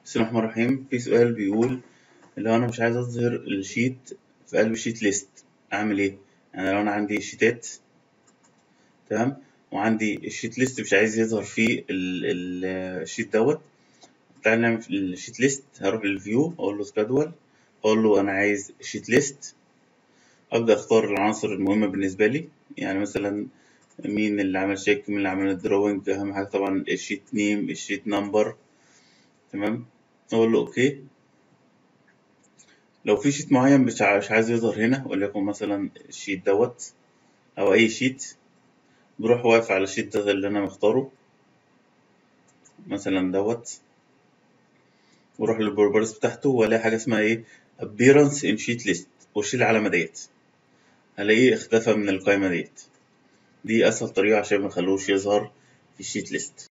بسم الله الرحمن الرحيم في سؤال بيقول لو انا مش عايز اظهر الشيت في قلب شيت ليست اعمل ايه يعني لو انا عندي شيتات تمام وعندي الشيت ليست مش عايز يظهر فيه ال- ال- الشيت دوت تعال نعمل في الشيت ليست هروح للفيو اقول له سكادول اقول له انا عايز شيت ليست ابدا اختار العناصر المهمه بالنسبه لي يعني مثلا مين اللي عمل شيك مين اللي عمل الدروينج اهم حاجه طبعا الشيت نيم الشيت نمبر تمام اقول له اوكي لو في شيت معين مش ع- مش عايز يظهر هنا وليكن مثلا الشيت دوت او اي شيت بروح واقف على الشيت ده اللي انا مختاره مثلا دوت واروح للبروبرتيز بتاعته والاقي حاجه اسمها ايه appearance in sheet list واشيل العلامه ديت هلاقيه اختفى من القائمه ديت دي اسهل طريقه عشان ما نخلوش يظهر في الشيت ليست